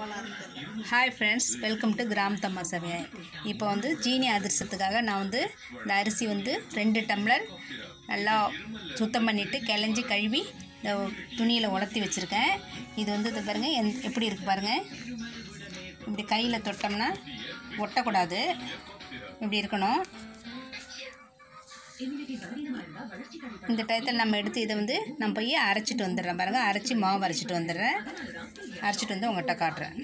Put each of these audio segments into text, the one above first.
hi friends welcome to கிராம் தம்மா சமையல் இப்போ வந்து ஜீனி அதிர்சத்துக்காக நான் வந்து இந்த அரிசி வந்து ரெண்டு டம்ளர் நல்லா சுத்தம் பண்ணிவிட்டு கிளஞ்சி கழுவி இந்த துணியில் உலர்த்தி வச்சுருக்கேன் இது வந்து இது பாருங்கள் எந் எப்படி இருக்குது பாருங்கள் இப்படி கையில் தொட்டோம்னா ஒட்டக்கூடாது இப்படி இருக்கணும் இந்த டயத்தில் நம்ம எடுத்து இதை வந்து நான் போய் அரைச்சிட்டு வந்துடுறேன் பாருங்கள் அரைச்சி மாவு அரைச்சிட்டு வந்துடுறேன் அரைச்சிட்டு வந்து உங்கள்கிட்ட காட்டுறேன்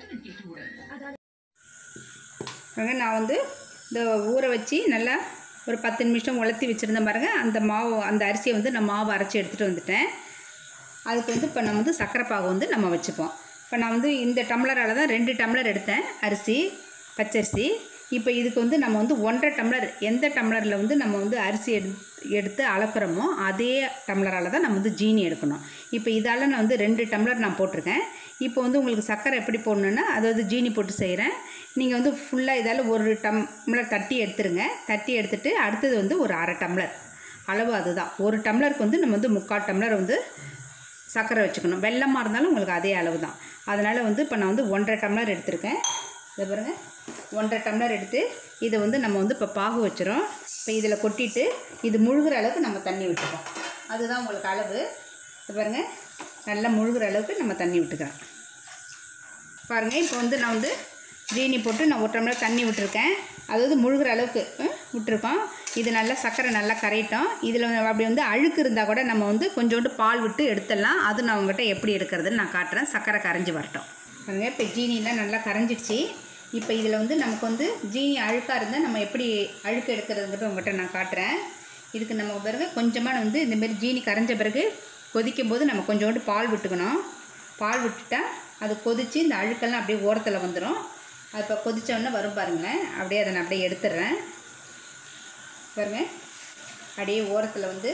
பாருங்க நான் வந்து இந்த ஊற வச்சு நல்லா ஒரு பத்து நிமிஷம் உலர்த்தி வச்சுருந்தேன் பாருங்கள் அந்த மாவு அந்த அரிசியை வந்து நான் மாவு அரைச்சி எடுத்துகிட்டு வந்துட்டேன் அதுக்கு வந்து இப்போ நம்ம வந்து சர்க்கரை பாகு வந்து நம்ம வச்சுப்போம் இப்போ நான் வந்து இந்த டம்ளரால் தான் ரெண்டு டம்ளர் எடுத்தேன் அரிசி பச்சரிசி இப்போ இதுக்கு வந்து நம்ம வந்து ஒன்றரை டம்ளர் எந்த டம்ளரில் வந்து நம்ம வந்து அரிசி எடு எடுத்து அளக்குறோமோ அதே டம்ளரால் தான் நம்ம வந்து ஜீனி எடுக்கணும் இப்போ இதால் நான் வந்து ரெண்டு டம்ளர் நான் போட்டிருக்கேன் இப்போ வந்து உங்களுக்கு சர்க்கரை எப்படி போடணுன்னா அதாவது ஜீனி போட்டு செய்கிறேன் நீங்கள் வந்து ஃபுல்லாக இதால் ஒரு டம்ளர் தட்டி எடுத்துருங்க தட்டி எடுத்துட்டு அடுத்தது வந்து ஒரு அரை டம்ளர் அளவு அதுதான் ஒரு டம்ளருக்கு வந்து நம்ம வந்து முக்கால் டம்ளர் வந்து சர்க்கரை வச்சுக்கணும் வெள்ளமாக இருந்தாலும் உங்களுக்கு அதே அளவு தான் அதனால் வந்து இப்போ நான் வந்து ஒன்றரை டம்ளர் எடுத்திருக்கேன் இதை பாருங்கள் ஒன்றரை டம்ளர் எடுத்து இதை வந்து நம்ம வந்து இப்போ பாகு வச்சிரும் இப்போ இதில் கொட்டிட்டு இது முழுகிற அளவுக்கு நம்ம தண்ணி விட்டுப்போம் அதுதான் உங்களுக்கு அளவு இது பாருங்கள் நல்லா முழுகிற அளவுக்கு நம்ம தண்ணி விட்டுக்கிறோம் பாருங்கள் இப்போ வந்து நான் வந்து ஜீனி போட்டு நான் ஒரு டம்ளர் தண்ணி விட்டுருக்கேன் அதாவது முழுகிற அளவுக்கு அஹ், விட்டுருக்கோம் இது நல்லா சர்க்கரை நல்லா கரையிட்டோம் இதில் அப்படி வந்து அழுக்கு இருந்தால் கூட நம்ம வந்து கொஞ்சோண்டு பால் விட்டு எடுத்துடலாம் அது நான் உங்கள்கிட்ட எப்படி எடுக்கிறதுன்னு நான் காட்டுறேன் சர்க்கரை கரைஞ்சி வரட்டும் பாருங்கள் இப்போ ஜீனிலாம் நல்லா கரைஞ்சிடுச்சு இப்போ இதில் வந்து நமக்கு வந்து ஜீனி அழுக்காக இருந்தால் நம்ம எப்படி அழுக்கு எடுக்கிறதுங்கிறத உங்கள்கிட்ட நான் காட்டுறேன் இதுக்கு நம்ம பிறகு கொஞ்சமாக வந்து இந்தமாரி ஜீனி கரைஞ்ச பிறகு கொதிக்கும் போது நம்ம கொஞ்சோண்டு பால் விட்டுக்கணும் பால் விட்டுட்டா அது கொதித்து இந்த அழுக்கெல்லாம் அப்படியே ஓரத்தில் வந்துடும் அது இப்போ கொதிச்ச உடனே வரும் பாருங்களேன் அப்படியே அதை நான் அப்படியே எடுத்துடுறேன் பாருங்க அப்படியே ஓரத்தில் வந்து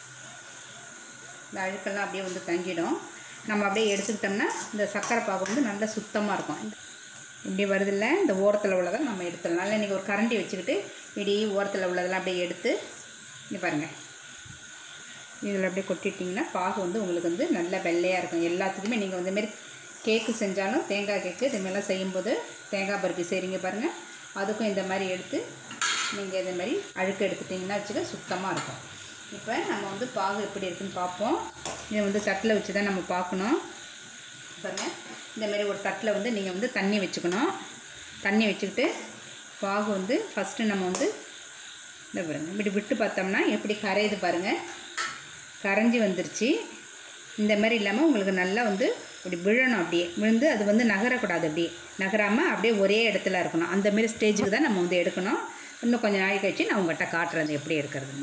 இந்த அழுக்கெல்லாம் அப்படியே வந்து தங்கிடும் நம்ம அப்படியே எடுத்துக்கிட்டோம்னா இந்த சர்க்கரை பாகு வந்து நல்லா சுத்தமாக இருக்கும் இப்படி வருதில்ல இந்த ஓரத்தில் உள்ளதை நம்ம எடுத்துடலாம் இல்லை நீங்கள் ஒரு கரண்டி வச்சுக்கிட்டு இப்படி ஓரத்தில் உள்ளதெல்லாம் அப்படியே எடுத்து இங்கே பாருங்கள் இதில் அப்படியே கொட்டிட்டிங்கன்னா பாகு வந்து உங்களுக்கு வந்து நல்ல வெள்ளையாக இருக்கும் எல்லாத்துக்குமே நீங்கள் வந்து மாரி கேக்கு செஞ்சாலும் தேங்காய் கேக்கு இதுமாரிலாம் செய்யும்போது தேங்காய் பருப்பி செய்கிறீங்க பாருங்கள் அதுக்கும் இந்த மாதிரி எடுத்து நீங்கள் இதே மாதிரி அழுக்கு எடுத்துட்டிங்கன்னா வச்சுக்க சுத்தமாக இருக்கும் இப்போ நம்ம வந்து பாகு எப்படி இருக்குன்னு பார்ப்போம் இதை வந்து தட்டில் வச்சு தான் நம்ம பார்க்கணும் பாருங்கள் இந்த மாதிரி ஒரு தட்டில் வந்து நீங்கள் வந்து தண்ணி வச்சுக்கணும் தண்ணி வச்சுக்கிட்டு பாகு வந்து ஃபஸ்ட்டு நம்ம வந்து இந்த பாருங்கள் இப்படி விட்டு பார்த்தோம்னா எப்படி கரையுது பாருங்கள் கரைஞ்சி வந்துருச்சு இந்த மாதிரி இல்லாமல் உங்களுக்கு நல்லா வந்து இப்படி விழணும் அப்படியே விழுந்து அது வந்து நகரக்கூடாது அப்படியே நகராமல் அப்படியே ஒரே இடத்துல இருக்கணும் அந்த மாதிரி ஸ்டேஜுக்கு தான் நம்ம வந்து எடுக்கணும் இன்னும் கொஞ்சம் நாள் கழிச்சு நான் உங்கள்கிட்ட காட்டுறேன் அது எப்படி எடுக்கிறதுன்னு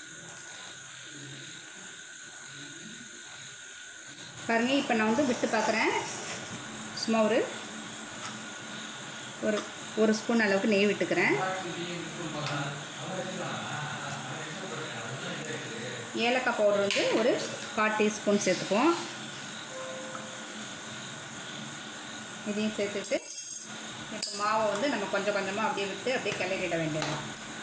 பாருங்க இப்போ நான் வந்து விட்டு பார்க்குறேன் சும்மா ஒரு ஒரு ஒரு ஸ்பூன் அளவுக்கு நெய் விட்டுக்கிறேன் ஏலக்காய் பவுடர் வந்து ஒரு கால் டீஸ்பூன் சேர்த்துப்போம் இதையும் சேர்த்துட்டு இப்போ மாவை வந்து நம்ம கொஞ்சம் கொஞ்சமாக அப்படியே விட்டு அப்படியே கிளறிட வேண்டியது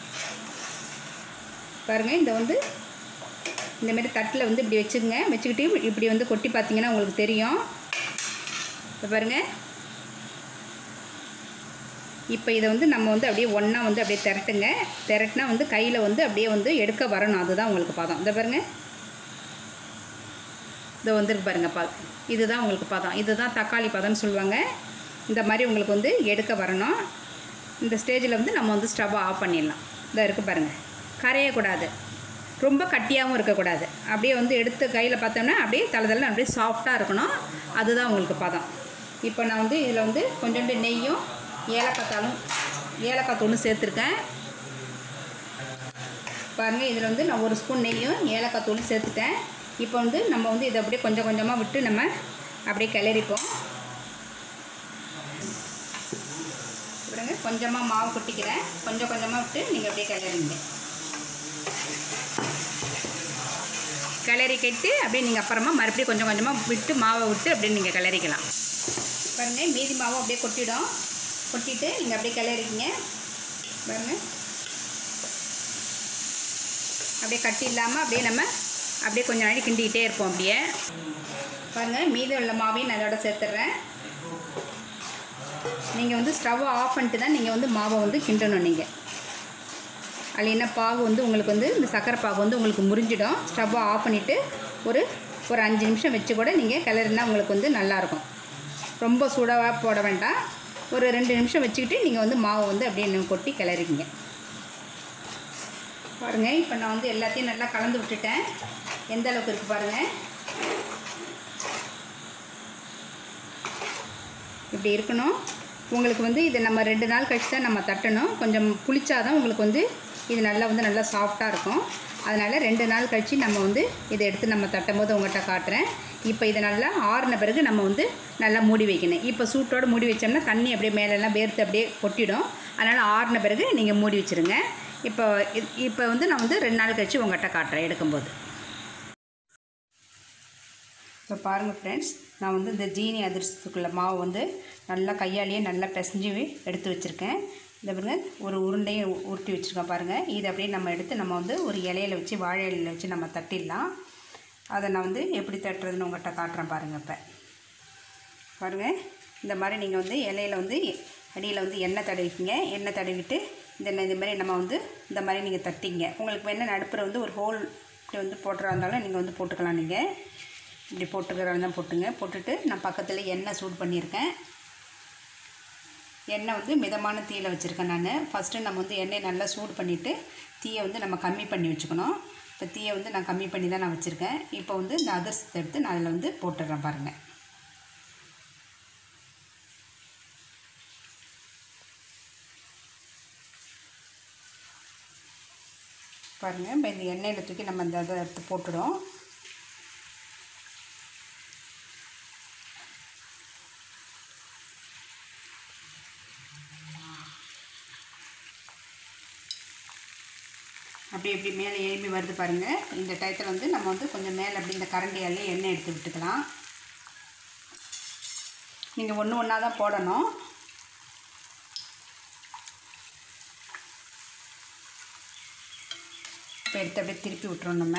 பாருங்கள் இந்த வந்து இந்த மாதிரி தட்டில் வந்து இப்படி வச்சுக்கோங்க வச்சுக்கிட்டு இப்படி வந்து கொட்டி பார்த்தீங்கன்னா உங்களுக்கு தெரியும் இப்போ பாருங்கள் இப்போ இதை வந்து நம்ம வந்து அப்படியே ஒன்றா வந்து அப்படியே திரட்டுங்க திரட்டினா வந்து கையில் வந்து அப்படியே வந்து எடுக்க வரணும் அதுதான் உங்களுக்கு பதம் இந்த பாருங்க இதை வந்துருக்கு பாருங்க பா இதுதான் உங்களுக்கு பதம் இதுதான் தக்காளி பதம்னு சொல்லுவாங்க இந்த மாதிரி உங்களுக்கு வந்து எடுக்க வரணும் இந்த ஸ்டேஜில் வந்து நம்ம வந்து ஸ்டவ்வை ஆஃப் பண்ணிடலாம் இதை இருக்குது பாருங்கள் கரையக்கூடாது ரொம்ப கட்டியாகவும் இருக்கக்கூடாது அப்படியே வந்து எடுத்து கையில் பார்த்தோம்னா அப்படியே தலை அப்படியே சாஃப்டாக இருக்கணும் அதுதான் உங்களுக்கு பதம் இப்போ நான் வந்து இதில் வந்து கொஞ்சோண்டு நெய்யும் ஏலக்காய் தாளும் ஏலக்காய் தூளும் சேர்த்துருக்கேன் பாருங்கள் இதில் வந்து நான் ஒரு ஸ்பூன் நெய்யும் ஏலக்காய் தூளும் சேர்த்துட்டேன் இப்போ வந்து நம்ம வந்து இதை அப்படியே கொஞ்சம் கொஞ்சமாக விட்டு நம்ம அப்படியே கிளறிப்போம் விடுங்க கொஞ்சமாக மாவு கொட்டிக்கிறேன் கொஞ்சம் கொஞ்சமாக விட்டு நீங்கள் அப்படியே கிளறிங்க கிளறி கட்டி அப்படியே நீங்கள் அப்புறமா மறுபடியும் கொஞ்சம் கொஞ்சமாக விட்டு மாவை விட்டு அப்படியே நீங்கள் கிளறிக்கலாம் பாருங்கள் மீதி மாவும் அப்படியே கொட்டிடும் கொட்டிட்டு நீங்கள் அப்படியே கிளறிக்கிங்க பாருங்கள் அப்படியே கட்டி இல்லாமல் அப்படியே நம்ம அப்படியே கொஞ்சம் நாளைக்கு கிண்டிக்கிட்டே இருப்போம் அப்படியே பாருங்கள் மீதி உள்ள மாவையும் நான் அதோட சேர்த்துட்றேன் நீங்கள் வந்து ஸ்டவ்வை ஆஃப் பண்ணிட்டு தான் நீங்கள் வந்து மாவை வந்து கிண்டணும் நீங்கள் இல்லைன்னா பாகு வந்து உங்களுக்கு வந்து இந்த சக்கரை பாகு வந்து உங்களுக்கு முறிஞ்சிடும் ஸ்டவ்வை ஆஃப் பண்ணிவிட்டு ஒரு ஒரு அஞ்சு நிமிஷம் வச்சு கூட நீங்கள் கிளறினா உங்களுக்கு வந்து நல்லாயிருக்கும் ரொம்ப சூடாக போட வேண்டாம் ஒரு ரெண்டு நிமிஷம் வச்சுக்கிட்டு நீங்கள் வந்து மாவை வந்து அப்படியே இன்னும் கொட்டி கிளறிக்கிங்க பாருங்கள் இப்போ நான் வந்து எல்லாத்தையும் நல்லா கலந்து விட்டுட்டேன் எந்த அளவுக்கு இருக்குது பாருங்கள் இப்படி இருக்கணும் உங்களுக்கு வந்து இதை நம்ம ரெண்டு நாள் கழிச்சு தான் நம்ம தட்டணும் கொஞ்சம் புளிச்சாதான் உங்களுக்கு வந்து இது நல்லா வந்து நல்லா சாஃப்டாக இருக்கும் அதனால் ரெண்டு நாள் கழித்து நம்ம வந்து இதை எடுத்து நம்ம தட்டும் போது உங்கள்கிட்ட காட்டுறேன் இப்போ இதை நல்லா ஆறின பிறகு நம்ம வந்து நல்லா மூடி வைக்கணும் இப்போ சூட்டோடு மூடி வச்சோம்னா தண்ணி அப்படியே மேலெல்லாம் வேர்த்து அப்படியே கொட்டிடும் அதனால் ஆறின பிறகு நீங்கள் மூடி வச்சுருங்க இப்போ இது- இப்போ வந்து நான் வந்து ரெண்டு நாள் கழித்து உங்கள்கிட்ட காட்டுறேன் எடுக்கும்போது இப்போ பாருங்கள் ஃப்ரெண்ட்ஸ் நான் வந்து இந்த ஜீனி அதிர்ஷ்டத்துக்குள்ள மாவு வந்து நல்லா கையாலேயே நல்லா பிசைஞ்சு எடுத்து வச்சுருக்கேன் இந்த பாருங்க ஒரு உருண்டையை உ- உருட்டி வச்சுருக்கேன் பாருங்கள் இதை அப்படியே நம்ம எடுத்து நம்ம வந்து ஒரு இலையில வச்சு வாழை இலையில வச்சு நம்ம தட்டிடலாம் அதை நான் வந்து எப்படி தட்டுறதுன்னு உங்கள்கிட்ட காட்டுறேன் பாருங்கள் இப்போ பாருங்கள் இந்த மாதிரி நீங்கள் வந்து இலையில வந்து அடியில் வந்து எண்ணெய் தடவிக்கிங்க எண்ணெய் தடவிட்டு இந்த இந்த மாதிரி நம்ம வந்து இந்த மாதிரி நீங்கள் தட்டிங்க உங்களுக்கு வேணால் நடுப்புற வந்து ஒரு ஹோல் இப்படி வந்து போட்டுறா இருந்தாலும் நீங்கள் வந்து போட்டுக்கலாம் நீங்கள் இப்படி போட்டுக்கிறதா இருந்தால் போட்டுங்க போட்டுட்டு நான் பக்கத்தில் எண்ணெய் சூடு பண்ணியிருக்கேன் எண்ணெய் வந்து மிதமான தீயில் வச்சுருக்கேன் நான் ஃபஸ்ட்டு நம்ம வந்து எண்ணெய் நல்லா சூடு பண்ணிவிட்டு தீயை வந்து நம்ம கம்மி பண்ணி வச்சுக்கணும் இப்போ தீயை வந்து நான் கம்மி பண்ணி தான் நான் வச்சுருக்கேன் இப்போ வந்து இந்த அதிர்ஷ்டத்தை எடுத்து நான் அதில் வந்து போட்டுடுறேன் பாருங்கள் பாருங்கள் இப்போ இந்த எண்ணெயில் தூக்கி நம்ம இந்த இதை எடுத்து போட்டுடும் அப்படி இப்படி மேலே எழும்பி வருது பாருங்கள் இந்த டயத்தில் வந்து நம்ம வந்து கொஞ்சம் மேலே அப்படி இந்த கரண்டியாலே எண்ணெய் எடுத்து விட்டுக்கலாம் நீங்கள் ஒன்று ஒன்றா தான் போடணும் இப்போ எடுத்து அப்படியே திருப்பி விட்டுறோம் நம்ம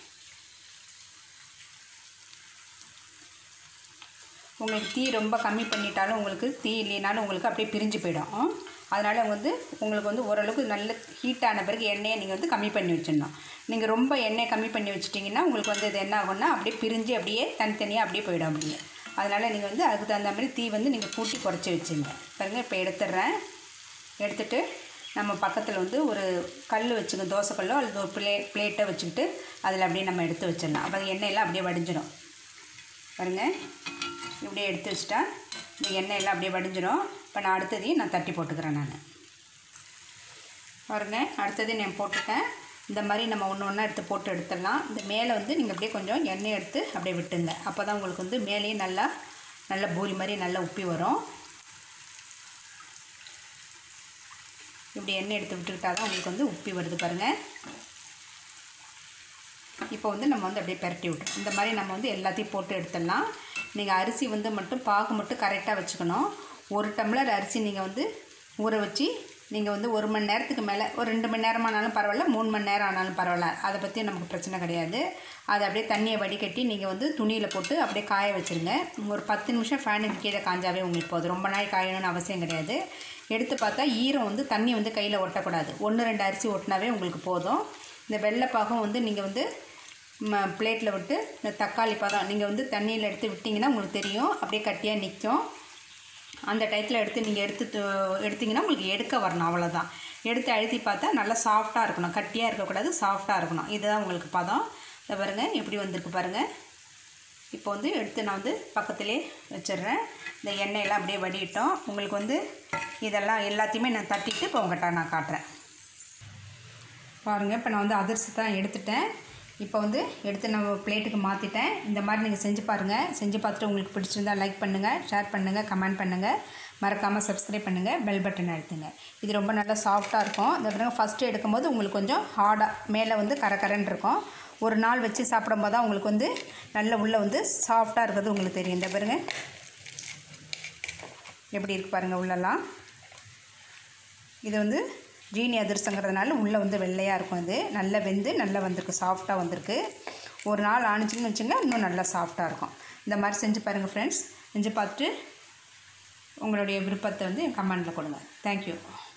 உங்களுக்கு தீ ரொம்ப கம்மி பண்ணிட்டாலும் உங்களுக்கு தீ இல்லைனாலும் உங்களுக்கு அப்படியே பிரிஞ்சு போயிடும் அதனால் வந்து உங்களுக்கு வந்து ஓரளவுக்கு நல்ல ஹீட்டான பிறகு எண்ணெயை நீங்கள் வந்து கம்மி பண்ணி வச்சிடணும் நீங்கள் ரொம்ப எண்ணெய் கம்மி பண்ணி வச்சிட்டிங்கன்னா உங்களுக்கு வந்து இது என்ன ஆகும்னா அப்படியே பிரிஞ்சு அப்படியே தனித்தனியாக அப்படியே போயிடும் அப்படியே அதனால் நீங்கள் வந்து அதுக்கு தகுந்த மாதிரி தீ வந்து நீங்கள் கூட்டி குறைச்சி வச்சுங்க பாருங்கள் இப்போ எடுத்துடுறேன் எடுத்துட்டு நம்ம பக்கத்தில் வந்து ஒரு கல் வச்சுங்க தோசைக்கல்லோ அல்லது ஒரு பிளே பிளேட்டை வச்சுக்கிட்டு அதில் அப்படியே நம்ம எடுத்து வச்சிடலாம் அப்போ அது எண்ணெயெல்லாம் அப்படியே வடிஞ்சிடும் பாருங்கள் இப்படியே எடுத்து வச்சிட்டா இந்த எண்ணெயெல்லாம் அப்படியே வடிஞ்சிடும் இப்போ நான் அடுத்ததையும் நான் தட்டி போட்டுக்கிறேன் நான் பாருங்க அடுத்ததையும் நான் போட்டுட்டேன் இந்த மாதிரி நம்ம ஒன்று ஒன்றா எடுத்து போட்டு எடுத்துடலாம் இந்த மேலே வந்து நீங்கள் அப்படியே கொஞ்சம் எண்ணெய் எடுத்து அப்படியே விட்டுங்க அப்போ தான் உங்களுக்கு வந்து மேலேயும் நல்லா நல்ல பூரி மாதிரி நல்லா உப்பி வரும் இப்படி எண்ணெய் எடுத்து விட்டுக்கிட்டா தான் உங்களுக்கு வந்து உப்பி வருது பாருங்கள் இப்போ வந்து நம்ம வந்து அப்படியே பெரட்டி விட்டுரும் இந்த மாதிரி நம்ம வந்து எல்லாத்தையும் போட்டு எடுத்துடலாம் நீங்கள் அரிசி வந்து மட்டும் பாகு மட்டும் கரெக்டாக வச்சுக்கணும் ஒரு டம்ளர் அரிசி நீங்கள் வந்து ஊற வச்சு நீங்கள் வந்து ஒரு மணி நேரத்துக்கு மேலே ஒரு ரெண்டு மணி நேரம் ஆனாலும் பரவாயில்ல மூணு மணி நேரம் ஆனாலும் பரவாயில்ல அதை பற்றி நமக்கு பிரச்சனை கிடையாது அதை அப்படியே தண்ணியை வடிகட்டி நீங்கள் வந்து துணியில் போட்டு அப்படியே காய வச்சுருங்க ஒரு பத்து நிமிஷம் ஃபேனுக்கு கீழே காஞ்சாவே உங்களுக்கு போதும் ரொம்ப நாள் காயணும்னு அவசியம் கிடையாது எடுத்து பார்த்தா ஈரம் வந்து தண்ணி வந்து கையில் ஒட்டக்கூடாது ஒன்று ரெண்டு அரிசி ஒட்டினாவே உங்களுக்கு போதும் இந்த வெள்ளைப்பாகம் வந்து நீங்கள் வந்து பிளேட்டில் விட்டு இந்த தக்காளி பதம் நீங்கள் வந்து தண்ணியில் எடுத்து விட்டிங்கன்னா உங்களுக்கு தெரியும் அப்படியே கட்டியாக நிற்கும் அந்த டயத்தில் எடுத்து நீங்கள் எடுத்து து- எடுத்தீங்கன்னா உங்களுக்கு எடுக்க வரணும் அவ்வளோதான் எடுத்து அழுத்தி பார்த்தா நல்லா சாஃப்டாக இருக்கணும் கட்டியாக இருக்கக்கூடாது சாஃப்டாக இருக்கணும் இதுதான் உங்களுக்கு பதம் இதை பாருங்கள் எப்படி வந்திருக்கு பாருங்கள் இப்போ வந்து எடுத்து நான் வந்து பக்கத்துலேயே வச்சிடுறேன் இந்த எண்ணெயெல்லாம் அப்படியே வடியிட்டோம் உங்களுக்கு வந்து இதெல்லாம் எல்லாத்தையுமே நான் தட்டிட்டு இப்போ உங்கள்கிட்ட நான் காட்டுறேன் பாருங்கள் இப்போ நான் வந்து அதிர்ச்சி தான் எடுத்துட்டேன் இப்போ வந்து எடுத்து நம்ம பிளேட்டுக்கு மாற்றிட்டேன் இந்த மாதிரி நீங்கள் செஞ்சு பாருங்கள் செஞ்சு பார்த்துட்டு உங்களுக்கு பிடிச்சிருந்தா லைக் பண்ணுங்கள் ஷேர் பண்ணுங்கள் கமெண்ட் பண்ணுங்கள் மறக்காமல் சப்ஸ்கிரைப் பண்ணுங்கள் பெல் பட்டன் அழுத்துங்க இது ரொம்ப நல்லா சாஃப்டாக இருக்கும் இந்த பாருங்க ஃபஸ்ட்டு எடுக்கும்போது உங்களுக்கு கொஞ்சம் ஹார்டாக மேலே வந்து கரகரன்னு இருக்கும் ஒரு நாள் வச்சு சாப்பிடும்போது தான் உங்களுக்கு வந்து நல்ல உள்ளே வந்து சாஃப்டாக இருக்கிறது உங்களுக்கு தெரியும் இந்த பாருங்க எப்படி இருக்கு பாருங்கள் உள்ளெல்லாம் இது வந்து ஜீனி அதிரசங்கிறதுனால உள்ளே வந்து வெள்ளையாக இருக்கும் இது நல்லா வெந்து நல்லா வந்திருக்கு சாஃப்டாக வந்திருக்கு ஒரு நாள் ஆணிச்சின்னு வச்சுங்க இன்னும் நல்லா சாஃப்டாக இருக்கும் இந்த மாதிரி செஞ்சு பாருங்கள் ஃப்ரெண்ட்ஸ் செஞ்சு பார்த்துட்டு உங்களுடைய விருப்பத்தை வந்து கமெண்டில் கொடுங்க தேங்க்யூ